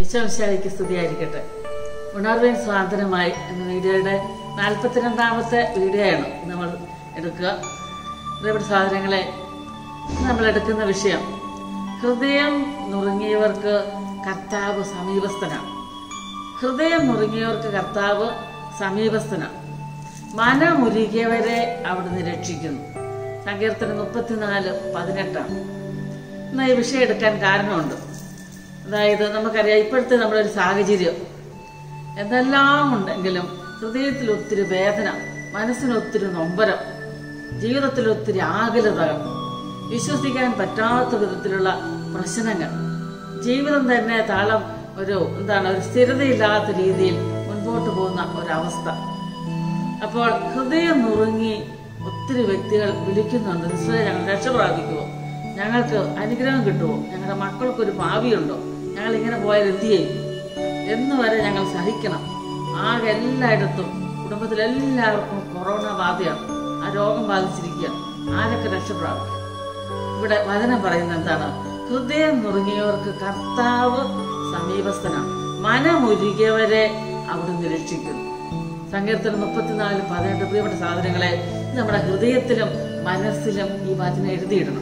ഈശോശായിക്ക് സ്തുതിയായിരിക്കട്ടെ ഉണർവിൻ സ്വാതന്ത്ര്യമായി എന്ന വീഡിയോയുടെ നാൽപ്പത്തിരണ്ടാമത്തെ വീഡിയോ ആണ് നമ്മൾ എടുക്കുക പ്രിയപ്പെട്ട സാധനങ്ങളെ നമ്മൾ എടുക്കുന്ന വിഷയം ഹൃദയം നുറുങ്ങിയവർക്ക് കർത്താവ് സമീപസ്ഥനാണ് ഹൃദയം നുറുങ്ങിയവർക്ക് കർത്താവ് സമീപസ്ഥനാണ് മനമുരുകിയവരെ അവിടുന്ന് രക്ഷിക്കുന്നു സങ്കീർത്തനം മുപ്പത്തിനാല് പതിനെട്ടാണ് എന്നാൽ ഈ വിഷയം എടുക്കാൻ കാരണമുണ്ട് അതായത് നമുക്കറിയാം ഇപ്പോഴത്തെ നമ്മുടെ ഒരു സാഹചര്യം എന്തെല്ലാം ഉണ്ടെങ്കിലും ഹൃദയത്തിൽ ഒത്തിരി വേദന മനസ്സിന് ഒത്തിരി നൊമ്പരം ജീവിതത്തിൽ ഒത്തിരി ആകുലതകൾ വിശ്വസിക്കാൻ പറ്റാത്ത വിധത്തിലുള്ള പ്രശ്നങ്ങൾ ജീവിതം തന്നെ താളം ഒരു എന്താണ് ഒരു സ്ഥിരതയില്ലാത്ത രീതിയിൽ മുൻപോട്ട് പോകുന്ന ഒരവസ്ഥ അപ്പോൾ ഹൃദയം നുറുങ്ങി ഒത്തിരി വ്യക്തികൾ വിളിക്കുന്നുണ്ട് നിശ്ചയം ഞങ്ങൾ രക്ഷ പ്രാപിക്കുമോ ഞങ്ങൾക്ക് അനുഗ്രഹം കിട്ടുമോ ഞങ്ങളുടെ മക്കൾക്കൊരു ഭാവിയുണ്ടോ ഞങ്ങൾ ഇങ്ങനെ പോയാൽ എന്ത് ചെയ്യും എന്ന് വരെ ഞങ്ങൾ സഹിക്കണം ആകെ എല്ലായിടത്തും കുടുംബത്തിലെല്ലാവർക്കും കൊറോണ ബാധയാണ് ആ രോഗം ബാധിച്ചിരിക്കുക ആരൊക്കെ രക്ഷപ്രാപിക്കും ഇവിടെ വചനം പറയുന്നത് എന്താണ് ഹൃദയം നുറുങ്ങിയവർക്ക് കർത്താവ് സമീപസ്ഥനാണ് മനമുരുകിയവരെ അവിടുന്ന് രക്ഷിക്കുന്നു സങ്കീർത്തനം മുപ്പത്തിനാല് പതിനെട്ട് പ്രിയപ്പെട്ട സാധനങ്ങളെ നമ്മുടെ ഹൃദയത്തിലും മനസ്സിലും ഈ വചനം എഴുതിയിടണം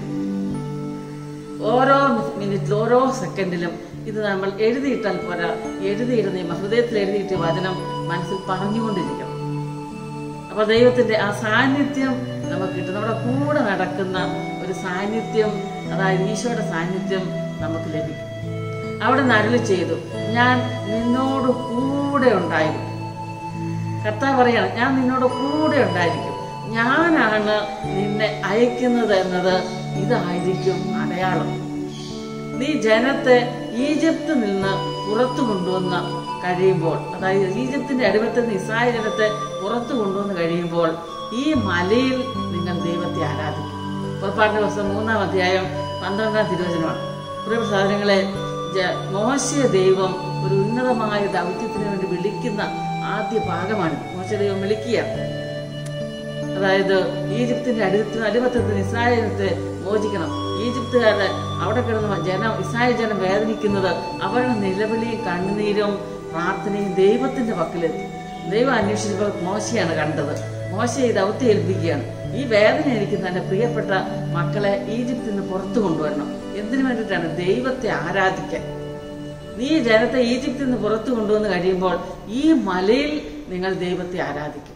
ഓരോ മിനിറ്റിലും ഓരോ സെക്കൻഡിലും ഇത് നമ്മൾ എഴുതിയിട്ടാൽ പോരാ എഴുതിയിടുന്ന ഈ ഹൃദയത്തിൽ എഴുതിയിട്ട് വചനം മനസ്സിൽ പറഞ്ഞുകൊണ്ടിരിക്കണം അപ്പൊ ദൈവത്തിന്റെ ആ സാന്നിധ്യം നമുക്ക് കിട്ടും നമ്മുടെ കൂടെ നടക്കുന്ന ഒരു സാന്നിധ്യം അതായത് ഈശോയുടെ സാന്നിധ്യം നമുക്ക് ലഭിക്കും അവിടെ നരളി ചെയ്തു ഞാൻ നിന്നോട് കൂടെ ഉണ്ടായിരിക്കും കർത്താവ് പറയാണ് ഞാൻ നിന്നോട് കൂടെ ഉണ്ടായിരിക്കും ഞാനാണ് നിന്നെ അയക്കുന്നത് എന്നത് ഇതായിരിക്കും അടയാളം നീ ജനത്തെ ഈജിപ്ത് നിന്ന് പുറത്തു കൊണ്ടുവന്ന് കഴിയുമ്പോൾ അതായത് ഈജിപ്തിന്റെ അടിമത്തിൽ നിന്ന് ഇസ്രായേൽ ജനത്തെ പുറത്തു കൊണ്ടുവന്ന് കഴിയുമ്പോൾ ഈ മലയിൽ നിങ്ങൾ ദൈവത്തെ ആരാധിക്കും പുറപ്പാടിന്റെ ദിവസം മൂന്നാം അധ്യായം പന്ത്രണ്ടാം തിരുവചനമാണ് പ്രിയ സാധനങ്ങളെ മോശയ ദൈവം ഒരു ഉന്നതമായ ദൗത്യത്തിന് വേണ്ടി വിളിക്കുന്ന ആദ്യ ഭാഗമാണ് മോശ ദൈവം വിളിക്കുകയാണ് അതായത് ഈജിപ്തിന്റെ അടിമത്തിന് അടിമത്തത്തിന് ഇസ്രായേലത്തെ മോചിക്കണം ഈജിപ്തുകാരുടെ അവിടെ കിടന്ന ജനം ഇസ്രായേൽ ജനം വേദനിക്കുന്നത് അവരുടെ നിലവിളിയും കണ്ണുനീരും പ്രാർത്ഥനയും ദൈവത്തിന്റെ പക്കലെത്തി ദൈവം അന്വേഷിച്ചപ്പോൾ മോശയാണ് കണ്ടത് മോശ ഈ ദൗത്യം ഏൽപ്പിക്കുകയാണ് ഈ വേദന എനിക്ക് തന്റെ പ്രിയപ്പെട്ട മക്കളെ ഈജിപ്തിൽ നിന്ന് പുറത്തു കൊണ്ടുവരണം എന്തിനു വേണ്ടിയിട്ടാണ് ദൈവത്തെ ആരാധിക്കാൻ നീ ജനത്തെ ഈജിപ്തിൽ നിന്ന് പുറത്തു കൊണ്ടുവന്ന് കഴിയുമ്പോൾ ഈ മലയിൽ നിങ്ങൾ ദൈവത്തെ ആരാധിക്കും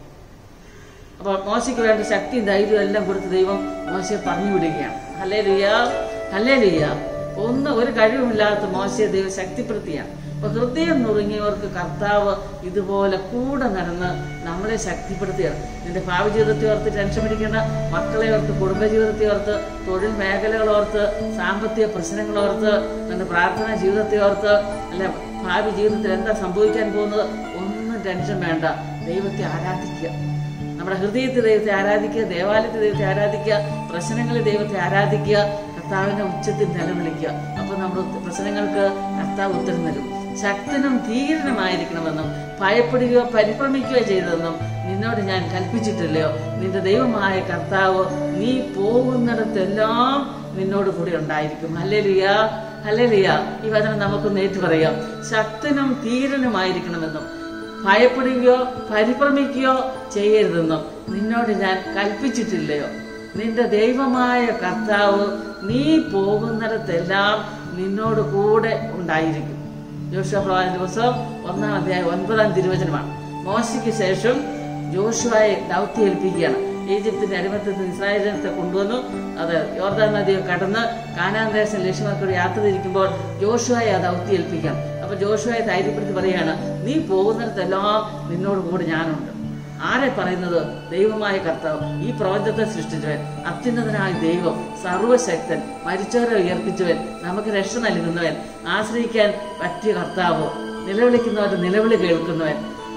അപ്പോൾ മോശയ്ക്ക് വേണ്ട ശക്തിയും ധൈര്യവും എല്ലാം കൊടുത്ത് ദൈവം മോശയെ പറഞ്ഞു വിടുകയാണ് ഹലേ ലുയ ഹലേ ലുയ ഒന്ന് ഒരു കഴിവുമില്ലാത്ത മോശയെ ദൈവം ശക്തിപ്പെടുത്തിയാണ് അപ്പൊ ഹൃദയം നുറുങ്ങിയവർക്ക് കർത്താവ് ഇതുപോലെ കൂടെ നടന്ന് നമ്മളെ ശക്തിപ്പെടുത്തുകയാണ് നിന്റെ ഭാവി ജീവിതത്തെ ഓർത്ത് ടെൻഷൻ പിടിക്കേണ്ട മക്കളെ ഓർത്ത് കുടുംബജീവിതത്തെ ഓർത്ത് തൊഴിൽ മേഖലകൾ ഓർത്ത് സാമ്പത്തിക പ്രശ്നങ്ങൾ ഓർത്ത് നിന്റെ പ്രാർത്ഥനാ ജീവിതത്തെ ഓർത്ത് അല്ല ഭാവി ജീവിതത്തിൽ എന്താ സംഭവിക്കാൻ പോകുന്നത് ഒന്നും ടെൻഷൻ വേണ്ട ദൈവത്തെ ആരാധിക്കുക നമ്മുടെ ഹൃദയത്തിൽ ദൈവത്തെ ആരാധിക്കുക ദേവാലയത്തിൽ ദൈവത്തെ ആരാധിക്കുക പ്രശ്നങ്ങളിൽ ദൈവത്തെ ആരാധിക്കുക കർത്താവിന്റെ ഉച്ചത്തിൽ നിലവിളിക്കുക അപ്പൊ നമ്മുടെ പ്രശ്നങ്ങൾക്ക് കർത്താവ് ഉത്തരം തരും ശക്തനും ധീരനുമായിരിക്കണമെന്നും ഭയപ്പെടുകയോ പരിഭ്രമിക്കുകയോ ചെയ്തതെന്നും നിന്നോട് ഞാൻ കൽപ്പിച്ചിട്ടില്ലയോ നിന്റെ ദൈവമായ കർത്താവ് നീ പോകുന്നിടത്തെല്ലാം നിന്നോട് കൂടി ഉണ്ടായിരിക്കും ഹല്ലേലിയ ഹല്ലേലിയ ഈ വചനം നമുക്കൊന്ന് ഏറ്റു പറയാം ശക്തനും ധീരനുമായിരിക്കണമെന്നും ഭയപ്പെടുകയോ പരിഭ്രമിക്കുകയോ ചെയ്യരുതെന്നും നിന്നോട് ഞാൻ കൽപ്പിച്ചിട്ടില്ലയോ നിന്റെ ദൈവമായ കർത്താവ് നീ പോകുന്നിടത്തെല്ലാം നിന്നോട് കൂടെ ഉണ്ടായിരിക്കും ജോഷുവ പ്രവാചന ദിവസം ഒന്നാം അധ്യായം ഒൻപതാം തിരുവചനമാണ് മോശയ്ക്ക് ശേഷം ജോഷുവായെ ദൗത്യം ഏൽപ്പിക്കുകയാണ് ഈജിപ്തിന്റെ അടിമത്തത്തിൽ ഇസ്രായേൽ ജനത്തെ കൊണ്ടുവന്നു അത് യോർദാൻ നദി കടന്ന് കാനാൻ ദേശം ലക്ഷ്യമാക്കി യാത്ര തിരിക്കുമ്പോൾ ജോഷുവായെ ആ ദൗത്യം ഏൽപ്പിക്കണം അപ്പൊ ജോഷുവായെ ധൈര്യപ്പെടുത്തി പറയാണ് നീ പോകുന്നിടത്തെല്ലാം നിന്നോട് കൂടെ ഞാനുണ്ട് ആരെ പറയുന്നത് ദൈവമായ കർത്താവ് ഈ പ്രപഞ്ചത്തെ സൃഷ്ടിച്ചവൻ അത്യുന്നതനായ ദൈവം സർവശക്തൻ മരിച്ചവരെ ഉയർപ്പിച്ചവൻ നമുക്ക് രക്ഷ നൽകുന്നവൻ ആശ്രയിക്കാൻ പറ്റിയ കർത്താവ് നിലവിളിക്കുന്നവരുടെ നിലവിളി കേൾക്കുന്നവൻ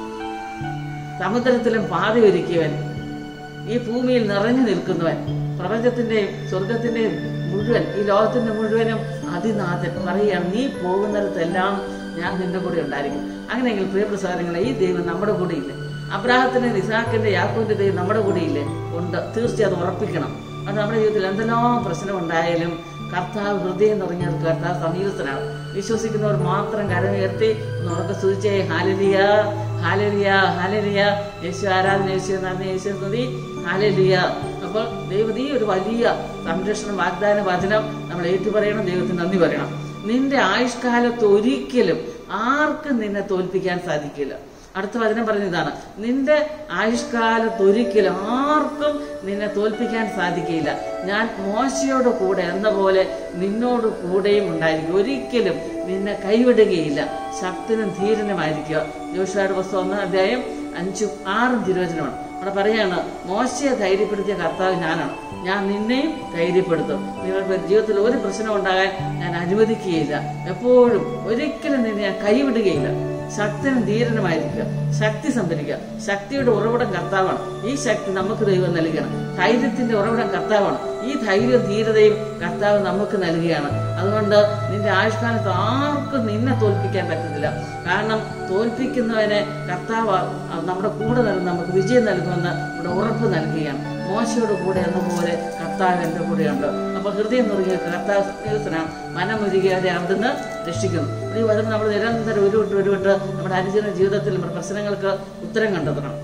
സമുദ്രത്തിലും പാത ഒരുക്കിയവൻ ഈ ഭൂമിയിൽ നിറഞ്ഞു നിൽക്കുന്നവൻ പ്രപഞ്ചത്തിന്റെയും സ്വർഗത്തിന്റെയും മുഴുവൻ ഈ ലോകത്തിന്റെ മുഴുവനും അതിനാഥൻ പറയുകയാണ് നീ പോകുന്നിടത്തെല്ലാം ഞാൻ നിന്റെ കൂടെ ഉണ്ടായിരിക്കും അങ്ങനെയെങ്കിൽ പ്രിയപ്പെട്ട സാധനങ്ങളെ ഈ ദൈവം നമ്മുടെ കൂടെ ഇല്ലേ അബ്രാഹത്തിന്റെ ഇസാഖിന്റെ യാക്കോന്റെ ദൈവം നമ്മുടെ കൂടെ ഇല്ലേ ഉണ്ട് തീർച്ചയായും അത് ഉറപ്പിക്കണം അത് നമ്മുടെ ജീവിതത്തിൽ എന്തെല്ലാം പ്രശ്നം ഉണ്ടായാലും കർത്താവ് ഹൃദയം നിറഞ്ഞവർക്ക് കർത്താവ് സമീപസ്ഥനാണ് വിശ്വസിക്കുന്നവർ മാത്രം കരമുയർത്തി ഉറക്കെ സ്തുതിച്ചേ ഹാലലിയ ഹാലലിയ ഹാലലിയ യേശു ആരാധന യേശു നന്ദി യേശു സ്തുതി ഹാലലിയ അപ്പോൾ ദൈവം ഈ ഒരു വലിയ സംരക്ഷണം വാഗ്ദാന വചനം നമ്മൾ ഏറ്റുപറയണം ദൈവത്തിന് നന്ദി പറയണം നിന്റെ ആയുഷ്കാലത്ത് ഒരിക്കലും ആർക്കും നിന്നെ തോൽപ്പിക്കാൻ സാധിക്കില്ല അടുത്ത വചനം പറഞ്ഞ ഇതാണ് നിന്റെ ആയുഷ്കാലത്ത് ഒരിക്കലും ആർക്കും നിന്നെ തോൽപ്പിക്കാൻ സാധിക്കില്ല ഞാൻ മോശയോട് കൂടെ എന്ന പോലെ നിന്നോട് കൂടെയും ഉണ്ടായിരിക്കും ഒരിക്കലും നിന്നെ കൈവിടുകയില്ല ശക്തനും ധീരനുമായിരിക്കുക ജോഷുവായുടെ പുസ്തകം ഒന്നാം അധ്യായം അഞ്ചും ആറും തിരുവചനമാണ് അവിടെ പറയാണ് മോശയെ ധൈര്യപ്പെടുത്തിയ കർത്താവ് ഞാനാണ് ഞാൻ നിന്നെയും ധൈര്യപ്പെടുത്തും നിങ്ങൾക്ക് ജീവിതത്തിൽ ഒരു പ്രശ്നം ഉണ്ടാകാൻ ഞാൻ അനുവദിക്കുകയില്ല എപ്പോഴും ഒരിക്കലും നിന്നെ ഞാൻ കൈവിടുകയില്ല ശക്തനും ധീരനുമായിരിക്കുക ശക്തി സംഭരിക്കുക ശക്തിയുടെ ഉറവിടം കർത്താവാണ് ഈ ശക്തി നമുക്ക് ദൈവം നൽകണം ധൈര്യത്തിന്റെ ഉറവിടം കർത്താവാണ് ഈ ധൈര്യവും ധീരതയും കർത്താവ് നമുക്ക് നൽകുകയാണ് അതുകൊണ്ട് നിന്റെ ആയുഷ്കാലത്ത് ആർക്കും നിന്നെ തോൽപ്പിക്കാൻ പറ്റത്തില്ല കാരണം തോൽപ്പിക്കുന്നവനെ കർത്താവ് നമ്മുടെ കൂടെ നൽകും നമുക്ക് വിജയം നൽകുമെന്ന് ഇവിടെ ഉറപ്പ് നൽകുകയാണ് മോശയുടെ കൂടെ എന്ന പോലെ കർത്താവ് എൻ്റെ കൂടെയുണ്ട് അപ്പൊ ഹൃദയം നുറുങ്ങിയ കർത്താവ് സ്നേഹത്തിനാണ് മനമൊരുകിയാതെ അവിടുന്ന് രക്ഷിക്കുന്നു ഈ വചനം നമ്മൾ നിരന്തരം ഉരുവിട്ട് ഉരുവിട്ട് നമ്മുടെ അനുജന ജീവിതത്തിൽ നമ്മുടെ പ്രശ്നങ്ങൾക്ക് ഉത്തരം കണ്ടെത്തണം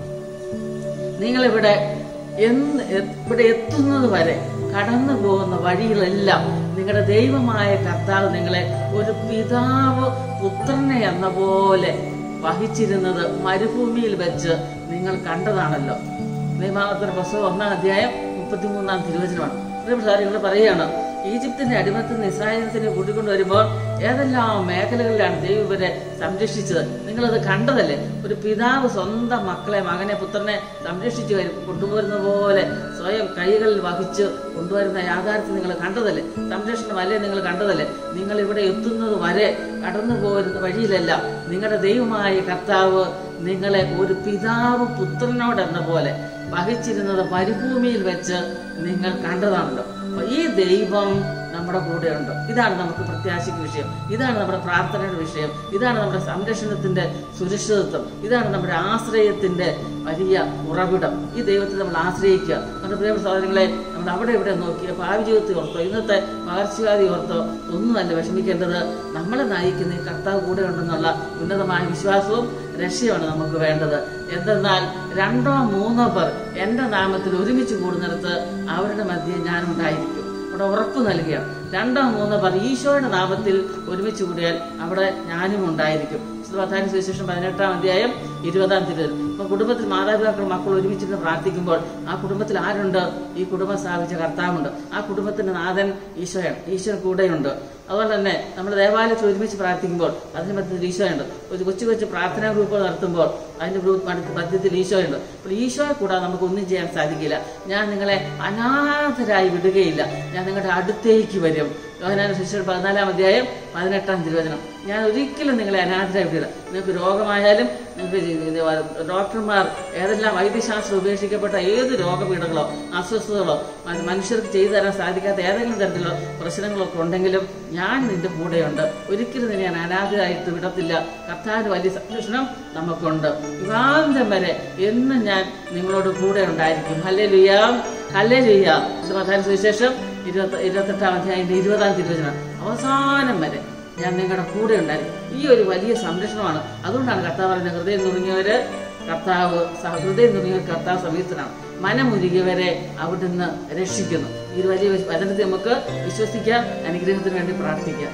നിങ്ങളിവിടെ എന്ന് ഇവിടെ എത്തുന്നത് വരെ കടന്നു പോകുന്ന വഴികളെല്ലാം നിങ്ങളുടെ ദൈവമായ കർത്താവ് നിങ്ങളെ ഒരു പിതാവ് പുത്രനെ എന്ന പോലെ വഹിച്ചിരുന്നത് മരുഭൂമിയിൽ വെച്ച് നിങ്ങൾ കണ്ടതാണല്ലോ നിയമാവർത്തന പുസ്തകം ഒന്നാം അധ്യായം മുപ്പത്തിമൂന്നാം തിരുവചനമാണ് നിങ്ങൾ പറയുകയാണ് ഈജിപ്തിന്റെ അടിമത്തിൽ നിന്ന് ഇസ്രായേലത്തിനെ കൂട്ടിക്കൊണ്ട് വരുമ്പോൾ ഏതെല്ലാം മേഖലകളിലാണ് ദൈവം ഇവരെ സംരക്ഷിച്ചത് നിങ്ങളത് കണ്ടതല്ലേ ഒരു പിതാവ് സ്വന്തം മക്കളെ മകനെ പുത്രനെ സംരക്ഷിച്ചു വരും കൊണ്ടുപോരുന്ന പോലെ സ്വയം കൈകളിൽ വഹിച്ച് കൊണ്ടുവരുന്ന യാഥാർത്ഥ്യം നിങ്ങൾ കണ്ടതല്ലേ സംരക്ഷണമല്ലേ നിങ്ങൾ കണ്ടതല്ലേ നിങ്ങൾ ഇവിടെ എത്തുന്നത് വരെ കടന്നു പോരുന്ന വഴിയിലല്ല നിങ്ങളുടെ ദൈവമായ കർത്താവ് നിങ്ങളെ ഒരു പിതാവ് പുത്രനോടെന്ന പോലെ വഹിച്ചിരുന്നത് മരുഭൂമിയിൽ വെച്ച് നിങ്ങൾ കണ്ടതാണല്ലോ അപ്പൊ ഈ ദൈവം നമ്മുടെ കൂടെയുണ്ട് ഇതാണ് നമുക്ക് പ്രത്യാശയ്ക്ക് വിഷയം ഇതാണ് നമ്മുടെ പ്രാർത്ഥനയുടെ വിഷയം ഇതാണ് നമ്മുടെ സംരക്ഷണത്തിന്റെ സുരക്ഷിതത്വം ഇതാണ് നമ്മുടെ ആശ്രയത്തിന്റെ വലിയ ഉറവിടം ഈ ദൈവത്തെ നമ്മൾ ആശ്രയിക്കുക നമ്മുടെ പ്രിയ സഹോദരങ്ങളെ നമ്മൾ അവിടെ ഇവിടെ നോക്കിയ ഭാവി ജീവിതത്തെ ഓർത്തോ ഇന്നത്തെ പകർച്ചവ്യാധി ഓർത്തോ ഒന്നുമല്ല വിഷമിക്കേണ്ടത് നമ്മളെ നയിക്കുന്ന ഈ കർത്താവ് കൂടെ ഉണ്ടെന്നുള്ള ഉന്നതമായ വിശ്വാസവും രക്ഷയാണ് നമുക്ക് വേണ്ടത് എന്തെന്നാൽ രണ്ടോ മൂന്നോ പേർ എന്റെ നാമത്തിൽ ഒരുമിച്ച് കൂടുന്നിടത്ത് അവരുടെ മധ്യേ ഞാനുണ്ടായിരിക്കും അവിടെ ഉറപ്പ് നൽകുകയാണ് രണ്ടോ മൂന്നോ പേർ ഈശോയുടെ നാമത്തിൽ ഒരുമിച്ച് കൂടിയാൽ അവിടെ ഞാനും ഉണ്ടായിരിക്കും പത്താം സുവിശേഷം പതിനെട്ടാം അധ്യായം ഇരുപതാം തിരുവൽ ഇപ്പൊ കുടുംബത്തിൽ മാതാപിതാക്കൾ മക്കൾ ഒരുമിച്ചിരുന്ന് പ്രാർത്ഥിക്കുമ്പോൾ ആ കുടുംബത്തിൽ ആരുണ്ട് ഈ കുടുംബം സ്ഥാപിച്ച കർത്താവുണ്ട് ആ കുടുംബത്തിന്റെ നാഥൻ ഈശോയാണ് ഈശോ കൂടെയുണ്ട് അതുപോലെ തന്നെ നമ്മൾ ദേവാലയത്തിൽ ഒരുമിച്ച് പ്രാർത്ഥിക്കുമ്പോൾ അതിന് മധ്യത്തിൽ ഈശോയുണ്ട് ഒരു കൊച്ചു കൊച്ചു പ്രാർത്ഥനാ ഗ്രൂപ്പുകൾ നടത്തുമ്പോൾ അതിന്റെ ഗ്രൂപ്പ് മധ്യത്തിൽ ഈശോയുണ്ട് അപ്പോൾ ഈശോയെ കൂടാതെ നമുക്ക് ഒന്നും ചെയ്യാൻ സാധിക്കില്ല ഞാൻ നിങ്ങളെ അനാഥരായി വിടുകയില്ല ഞാൻ നിങ്ങളുടെ അടുത്തേക്ക് വരും യോഹനാന ശിഷ്യർ പതിനാലാം അധ്യായം പതിനെട്ടാം തിരുവചനം ഞാൻ ഒരിക്കലും നിങ്ങളെ അനാഥരായി വിടില്ല നിങ്ങൾക്ക് രോഗമായാലും നിങ്ങൾക്ക് ഡോക്ടർമാർ ഏതെല്ലാം വൈദ്യശാസ്ത്രം ഉപേക്ഷിക്കപ്പെട്ട ഏത് രോഗപീഠങ്ങളോ അസ്വസ്ഥതകളോ മനുഷ്യർക്ക് ചെയ്തു തരാൻ സാധിക്കാത്ത ഏതെങ്കിലും തരത്തിലുള്ള പ്രശ്നങ്ങളൊക്കെ ഉണ്ടെങ്കിലും ഞാൻ നിന്റെ കൂടെയുണ്ട് ഒരിക്കലും നിന്നെ ഞാൻ അനാഥരായിട്ട് വിടത്തില്ല കർത്താവിന്റെ വലിയ സംരക്ഷണം നമുക്കുണ്ട് വിവാന്തം വരെ എന്നും ഞാൻ നിങ്ങളോട് കൂടെ ഉണ്ടായിരിക്കും ഹല്ലേ ലുയാം ഹല്ലേ ലുയാം സുവിശേഷം ഇരുപത്തി ഇരുപത്തെട്ടാം അധ്യായത്തിന്റെ ഇരുപതാം തിരുവചനം അവസാനം വരെ ഞാൻ നിങ്ങളുടെ കൂടെ ഉണ്ടായിരിക്കും ഈ ഒരു വലിയ സംരക്ഷണമാണ് അതുകൊണ്ടാണ് കർത്താവ് പറയുന്നത് ഹൃദയം നുറുങ്ങിയവര് കർത്താവ് ഹൃദയം നുറുങ്ങിയവർ കർത്താവ് സമീപത്തിനാണ് മനമുരുകിയവരെ അവിടുന്ന് രക്ഷിക്കുന്നു ഈ ഒരു വലിയ വചനത്തെ നമുക്ക് വിശ്വസിക്കാം അനുഗ്രഹത്തിന് വേണ്ടി പ്രാർത്ഥിക്കാം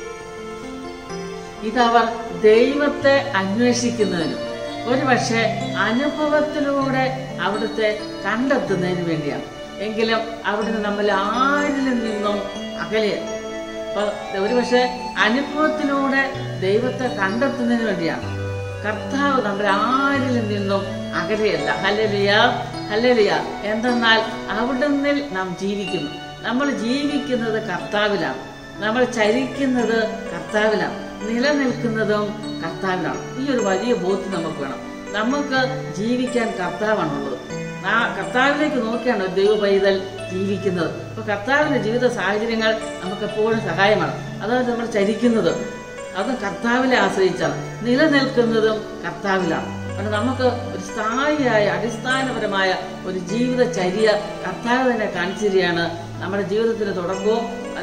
ഇതവർ ദൈവത്തെ അന്വേഷിക്കുന്നതിനും ഒരുപക്ഷെ അനുഭവത്തിലൂടെ അവിടുത്തെ കണ്ടെത്തുന്നതിന് വേണ്ടിയാണ് എങ്കിലും അവിടുന്ന് നമ്മൾ ആരിലും നിന്നും അകലെയാണ് അപ്പൊ ഒരുപക്ഷെ അനുഭവത്തിലൂടെ ദൈവത്തെ കണ്ടെത്തുന്നതിന് വേണ്ടിയാണ് കർത്താവ് നമ്മൾ ആരിലും നിന്നും അകലെയല്ല ഹല്ലലിയ ഹല്ലലിയ എന്തെന്നാൽ അവിടുന്ന് നാം ജീവിക്കുന്നു നമ്മൾ ജീവിക്കുന്നത് കർത്താവിലാണ് നമ്മൾ ചരിക്കുന്നത് കർത്താവിലാണ് നിലനിൽക്കുന്നതും കർത്താവിലാണ് ഈ ഒരു വലിയ ബോധ്യം നമുക്ക് വേണം നമുക്ക് ജീവിക്കാൻ കർത്താവാണുള്ളത് ആ കർത്താവിലേക്ക് നോക്കിയാണ് ഒരു ദൈവ പൈതൽ ജീവിക്കുന്നത് അപ്പൊ കർത്താവിന്റെ ജീവിത സാഹചര്യങ്ങൾ നമുക്ക് എപ്പോഴും സഹായമാണ് അതായത് നമ്മൾ ചരിക്കുന്നത് അത് കർത്താവിനെ ആശ്രയിച്ചാണ് നിലനിൽക്കുന്നതും കർത്താവിലാണ് അതുകൊണ്ട് നമുക്ക് ഒരു സ്ഥായിയായ അടിസ്ഥാനപരമായ ഒരു ജീവിതചര്യ കർത്താവ് തന്നെ കാണിച്ചു തരികയാണ് നമ്മുടെ ജീവിതത്തിന്റെ തുടക്കവും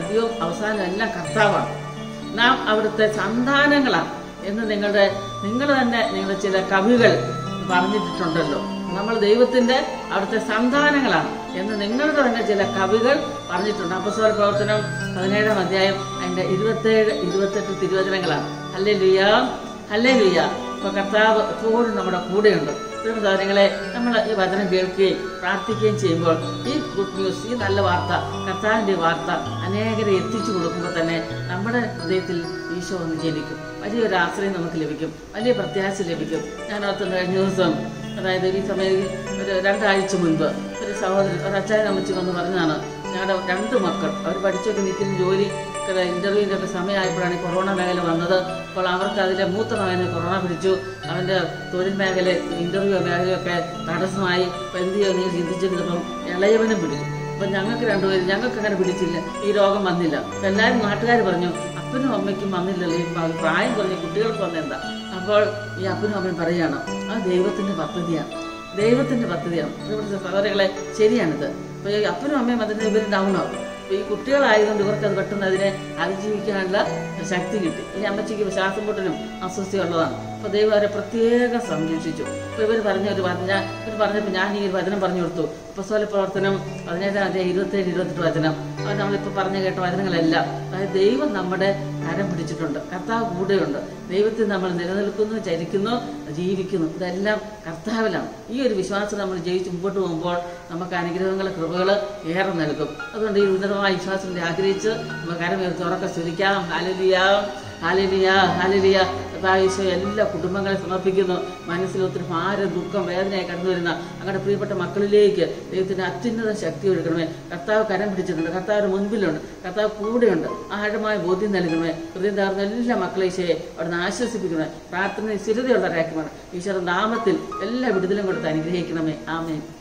ആദ്യവും അവസാനവും എല്ലാം കർത്താവാണ് നാം അവിടുത്തെ സന്താനങ്ങളാണ് എന്ന് നിങ്ങളുടെ നിങ്ങൾ തന്നെ നിങ്ങളുടെ ചില കവികൾ പറഞ്ഞിട്ടുണ്ടല്ലോ നമ്മൾ ദൈവത്തിന്റെ അവിടുത്തെ സന്താനങ്ങളാണ് എന്ന് നിങ്ങളുടെ തന്നെ ചില കവികൾ പറഞ്ഞിട്ടുണ്ട് അപ്പസ്വര പ്രവർത്തനം പതിനേഴാം അധ്യായം അതിന്റെ ഇരുപത്തേഴ് ഇരുപത്തെട്ട് തിരുവചനങ്ങളാണ് അല്ലേ ലുയ്യ അല്ലേ ലുയ്യ ഇപ്പൊ കർത്താവ് എപ്പോഴും നമ്മുടെ കൂടെയുണ്ട് സഹോദരങ്ങളെ നമ്മൾ ഈ വചനം കേൾക്കുകയും പ്രാർത്ഥിക്കുകയും ചെയ്യുമ്പോൾ ഈ ഗുഡ് ന്യൂസ് ഈ നല്ല വാർത്ത കർത്താവിന്റെ വാർത്ത അനേകരെ എത്തിച്ചു കൊടുക്കുമ്പോൾ തന്നെ നമ്മുടെ ഹൃദയത്തിൽ ഈശോ ഒന്ന് ജനിക്കും വലിയൊരു ആശ്രയം നമുക്ക് ലഭിക്കും വലിയ പ്രത്യാശ ലഭിക്കും ഞാൻ ഓർത്തുന്ന കഴിഞ്ഞ ദിവസം അതായത് ഈ സമയം ഒരു രണ്ടാഴ്ച മുൻപ് ഒരു സഹോദരൻ ഒരു അച്ചായൻ അമ്മച്ചി വന്ന് പറഞ്ഞതാണ് ഞങ്ങളുടെ രണ്ട് മക്കൾ അവർ പഠിച്ചൊക്കെ നിൽക്കുന്ന ജോലി ഇന്റർവ്യൂവിന്റെ ഒക്കെ സമയമായപ്പോഴാണ് ഈ കൊറോണ മേഖല വന്നത് അപ്പോൾ അവർക്ക് അതിലെ മൂത്ത മകന് കൊറോണ പിടിച്ചു അവന്റെ തൊഴിൽ മേഖല ഇന്റർവ്യൂ മേഖലയൊക്കെ തടസ്സമായി ഇപ്പൊ എന്ത് ചെയ്യുമെന്ന് ഞാൻ ചിന്തിച്ചിരുന്നപ്പം ഇളയവനും പിടിച്ചു അപ്പൊ ഞങ്ങൾക്ക് രണ്ടുപേരും ഞങ്ങൾക്ക് അങ്ങനെ പിടിച്ചില്ല ഈ രോഗം വന്നില്ല അപ്പൊ എല്ലാവരും നാട്ടുകാർ പറഞ്ഞു അപ്പനും അമ്മയ്ക്കും വന്നില്ലല്ലോ ഈ പ്രാ- പ്രായം കുറഞ്ഞ കുട്ടികൾക്ക് വന്നെന്താ അപ്പോൾ ഈ അപ്പനും അമ്മയും പറയാണ് അത് ദൈവത്തിന്റെ പദ്ധതിയാണ് ദൈവത്തിന്റെ പദ്ധതിയാണ് ഇവിടുത്തെ സഹോദരങ്ങളെ ശരിയാണിത് അപ്പൊ ഈ അപ്പനും അമ്മയും അതിന് ഇവർ ഡൗൺ ആവും അപ്പൊ ഈ കുട്ടികളായതുകൊണ്ട് ഇവർക്ക് അത് പെട്ടെന്ന് അതിനെ അതിജീവിക്കാനുള്ള ശക്തി കിട്ടി ഈ അമ്മച്ചിക്ക് ശ്വാസം പൊട്ടലും അസ്വസ്ഥയുള്ളതാണ് അപ്പൊ ദൈവം അവരെ പ്രത്യേകം സംരക്ഷിച്ചു അപ്പൊ ഇവർ പറഞ്ഞ ഒരു പറഞ്ഞ ഇവർ പറഞ്ഞപ്പോൾ ഞാൻ ഈ ഒരു വചനം പറഞ്ഞു കൊടുത്തു അപ്പസ്വല പ്രവർത്തനം പതിനേഴാം അധ്യായം ഇരുപത്തേഴ് ഇരുപത്തെട്ട് വചനം അത് നമ്മളിപ്പോൾ പറഞ്ഞു കേട്ട വചനങ്ങളെല്ലാം അതായത് ദൈവം നമ്മുടെ കരം പിടിച്ചിട്ടുണ്ട് കർത്താവ് കൂടെയുണ്ട് ദൈവത്തിൽ നമ്മൾ നിലനിൽക്കുന്നു ചരിക്കുന്നു ജീവിക്കുന്നു ഇതെല്ലാം കർത്താവിലാണ് ഈ ഒരു വിശ്വാസം നമ്മൾ ജയിച്ച് മുമ്പോട്ട് പോകുമ്പോൾ നമുക്ക് അനുഗ്രഹങ്ങൾ കൃപകൾ ഏറെ നൽകും അതുകൊണ്ട് ഈ ഉന്നതമായ വിശ്വാസം ആഗ്രഹിച്ച് നമുക്ക് കരമേർത്ത് ഉറക്കെ സ്തുതിക്കാം ഹാലലിയാ ഹാലലിയ ഹാലലിയ കർത്താവിശോ എല്ലാ കുടുംബങ്ങളെ സമർപ്പിക്കുന്നു മനസ്സിൽ ഒത്തിരി ഭാരം ദുഃഖം വേദനയായി കടന്നു വരുന്ന അങ്ങയുടെ പ്രിയപ്പെട്ട മക്കളിലേക്ക് ദൈവത്തിന്റെ അത്യുന്നത ശക്തി ഒഴുകണമേ കർത്താവ് കരം പിടിച്ചിട്ടുണ്ട് കർത്താവിന്റെ മുൻപിലുണ്ട് കർത്താവ് കൂടെയുണ്ട് ആഴമായ ബോധ്യം നൽകണമേ ഹൃദയം തകർന്ന എല്ലാ മക്കളേശയെ അവിടുന്ന് ആശ്വസിപ്പിക്കണമേ പ്രാർത്ഥന സ്ഥിരതയുള്ളവരാക്കണമേ ഈശ്വര നാമത്തിൽ എല്ലാ വിടുതലും കൊടുത്ത് അനുഗ്രഹിക്കണമേ ആമേൻ